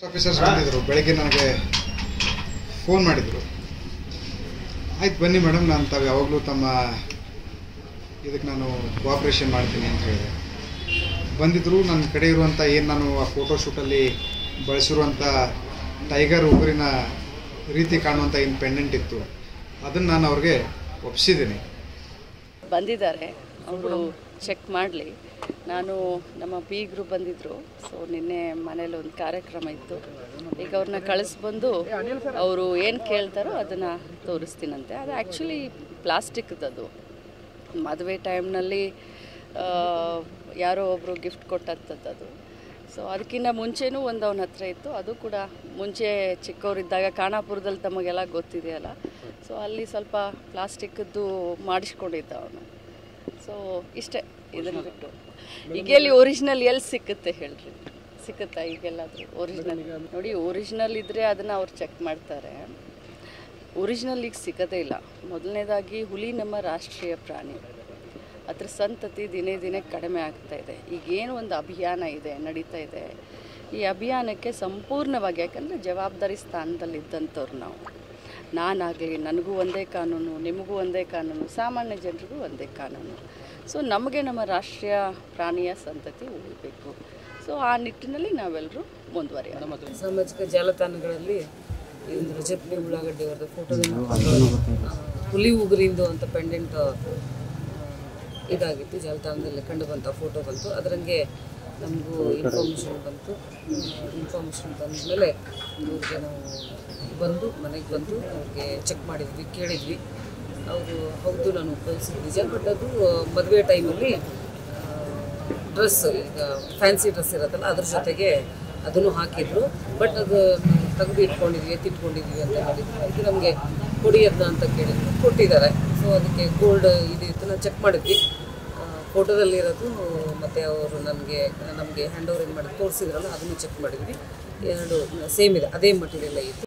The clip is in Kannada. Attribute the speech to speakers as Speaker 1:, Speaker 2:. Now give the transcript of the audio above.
Speaker 1: ಆಫೀಸರ್ಸ್ ಬಂದಿದ್ದರು ಬೆಳಗ್ಗೆ ನನಗೆ ಫೋನ್ ಮಾಡಿದರು ಆಯ್ತು ಬನ್ನಿ ಮೇಡಮ್ ನಾನು ತಾವು ಯಾವಾಗಲೂ ತಮ್ಮ ಇದಕ್ಕೆ ನಾನು ಕೋಆಪ್ರೇಷನ್ ಮಾಡ್ತೀನಿ ಅಂತ ಹೇಳಿದೆ ಬಂದಿದ್ದರು ನನ್ನ ಕಡೆ ಇರುವಂಥ ಏನು ನಾನು ಆ ಫೋಟೋಶೂಟಲ್ಲಿ ಬಳಸಿರುವಂಥ ಟೈಗರ್ ಉಗುರಿನ ರೀತಿ ಕಾಣುವಂಥ ಏನು ಪೆಂಡೆಂಟ್ ಇತ್ತು ಅದನ್ನು ನಾನು ಅವ್ರಿಗೆ ಒಪ್ಪಿಸಿದ್ದೀನಿ
Speaker 2: ಬಂದಿದ್ದಾರೆ ಅವರು ಚೆಕ್ ಮಾಡಲಿ ನಾನು ನಮ್ಮ ಬೀಗರು ಬಂದಿದ್ದರು ಸೊ ನಿನ್ನೆ ಮನೇಲಿ ಒಂದು ಕಾರ್ಯಕ್ರಮ ಇತ್ತು ಈಗ ಅವ್ರನ್ನ ಕಳಿಸ್ಬಂದು ಅವರು ಏನು ಕೇಳ್ತಾರೋ ಅದನ್ನು ತೋರಿಸ್ತೀನಂತೆ ಅದು ಆ್ಯಕ್ಚುಲಿ ಪ್ಲಾಸ್ಟಿಕ್ದದು ಮದುವೆ ಟೈಮ್ನಲ್ಲಿ ಯಾರೋ ಒಬ್ಬರು ಗಿಫ್ಟ್ ಕೊಟ್ಟಂಥದ್ದು ಅದು ಸೊ ಅದಕ್ಕಿಂತ ಮುಂಚೆನೂ ಒಂದು ಅವನ ಹತ್ರ ಇತ್ತು ಅದು ಕೂಡ ಮುಂಚೆ ಚಿಕ್ಕವರಿದ್ದಾಗ ಖಾನಾಪುರದಲ್ಲಿ ತಮಗೆಲ್ಲ ಗೊತ್ತಿದೆಯಲ್ಲ ಸೊ ಅಲ್ಲಿ ಸ್ವಲ್ಪ ಪ್ಲಾಸ್ಟಿಕ್ಕದ್ದು ಮಾಡಿಸ್ಕೊಂಡಿದ್ದ ಅವನು ಸೊ ಇಷ್ಟೇ ಇದನ್ನು ಬಿಟ್ಟು ಈಗ ಎಲ್ಲಿ ಒರಿಜಿನಲ್ ಎಲ್ಲಿ ಸಿಕ್ಕುತ್ತೆ ಹೇಳ್ರಿ ಸಿಕ್ಕುತ್ತಾ ಈಗೆಲ್ಲಾದರೂ ಒರಿಜಿನಲ್ ನೋಡಿ ಒರಿಜಿನಲ್ ಇದ್ದರೆ ಅದನ್ನು ಅವ್ರು ಚೆಕ್ ಮಾಡ್ತಾರೆ ಒರಿಜಿನಲ್ ಈಗ ಸಿಗೋದೇ ಇಲ್ಲ ಮೊದಲನೇದಾಗಿ ಹುಲಿ ನಮ್ಮ ರಾಷ್ಟ್ರೀಯ ಪ್ರಾಣಿ ಅದ್ರ ಸಂತತಿ ದಿನೇ ದಿನೇ ಕಡಿಮೆ ಆಗ್ತಾ ಇದೆ ಈಗೇನು ಒಂದು ಅಭಿಯಾನ ಇದೆ ನಡೀತಾ ಇದೆ ಈ ಅಭಿಯಾನಕ್ಕೆ ಸಂಪೂರ್ಣವಾಗಿ ಯಾಕಂದರೆ ಜವಾಬ್ದಾರಿ ಸ್ಥಾನದಲ್ಲಿ ಇದ್ದಂಥವ್ರು ನಾವು ನಾನಾಗಲಿ ನನಗೂ ಒಂದೇ ಕಾನೂನು ನಿಮಗೂ ಒಂದೇ ಕಾನೂನು ಸಾಮಾನ್ಯ ಜನರಿಗೂ ಒಂದೇ ಕಾನೂನು ಸೊ ನಮಗೆ ನಮ್ಮ ರಾಷ್ಟ್ರೀಯ ಪ್ರಾಣಿಯ ಸಂತತಿ ಉಳಿಬೇಕು ಸೊ ಆ ನಿಟ್ಟಿನಲ್ಲಿ ನಾವೆಲ್ಲರೂ ಮುಂದುವರಿಯೋಣ
Speaker 3: ಸಾಮಾಜಿಕ ಜಾಲತಾಣಗಳಲ್ಲಿ ಈ ಒಂದು ರಜತ್ನಿ ಉಳ್ಳಾಗಡ್ಡಿ ಅವರದ್ದು ಫೋಟೋದಿಂದ ಹುಲಿ ಉಗುರಿಂದು ಅಂತ ಪೆಂಡೆಂಟ್ ಇದಾಗಿತ್ತು ಜಾಲತಾಣದಲ್ಲಿ ಕಂಡು ಬಂತ ಫೋಟೋ ಬಂತು ಅದರಂಗೆ ನಮಗೂ ಇನ್ಫಾರ್ಮೇಷನ್ ಬಂತು ಇನ್ಫಾರ್ಮೇಷನ್ ಬಂದಮೇಲೆ ಇವ್ರಿಗೆ ನಾವು ಬಂದು ಮನೆಗೆ ಬಂದು ಅವ್ರಿಗೆ ಚೆಕ್ ಮಾಡಿದ್ವಿ ಕೇಳಿದ್ವಿ ಅವರು ಹೌದು ನಾನು ಉಪಯೋಗಿಸಿದ ನಿಜ ಬಟ್ ಅದು ಮದುವೆ ಟೈಮಲ್ಲಿ ಡ್ರೆಸ್ ಈಗ ಫ್ಯಾನ್ಸಿ ಡ್ರೆಸ್ ಇರುತ್ತಲ್ಲ ಅದ್ರ ಜೊತೆಗೆ ಅದನ್ನು ಹಾಕಿದ್ರು ಬಟ್ ಅದು ತೆಗೆದು ಇಟ್ಕೊಂಡಿದ್ವಿ ಎತ್ತಿಟ್ಕೊಂಡಿದ್ವಿ ಅಂತ ಹೇಳಿದ್ರು ಅದಕ್ಕೆ ನಮಗೆ ಕೊಡಿ ಅದನ್ನ ಅಂತ ಕೇಳಿದ್ರು ಕೊಟ್ಟಿದ್ದಾರೆ ಸೊ ಅದಕ್ಕೆ ಗೋಲ್ಡ್ ಇದು ಇತ್ತು ನಾವು ಚೆಕ್ ಮಾಡಿದ್ವಿ ಫೋಟೋದಲ್ಲಿರೋದು ಮತ್ತು ಅವರು ನನಗೆ ನಮಗೆ ಹ್ಯಾಂಡ್ ಓವರ್ ಮಾಡಿ ತೋರಿಸಿದ್ರಲ್ಲ ಅದನ್ನು ಚೆಕ್ ಮಾಡಿದ್ವಿ ಎರಡು ಸೇಮ್ ಇದೆ ಅದೇ ಮಟೀರಿಯಲ್ ಇತ್ತು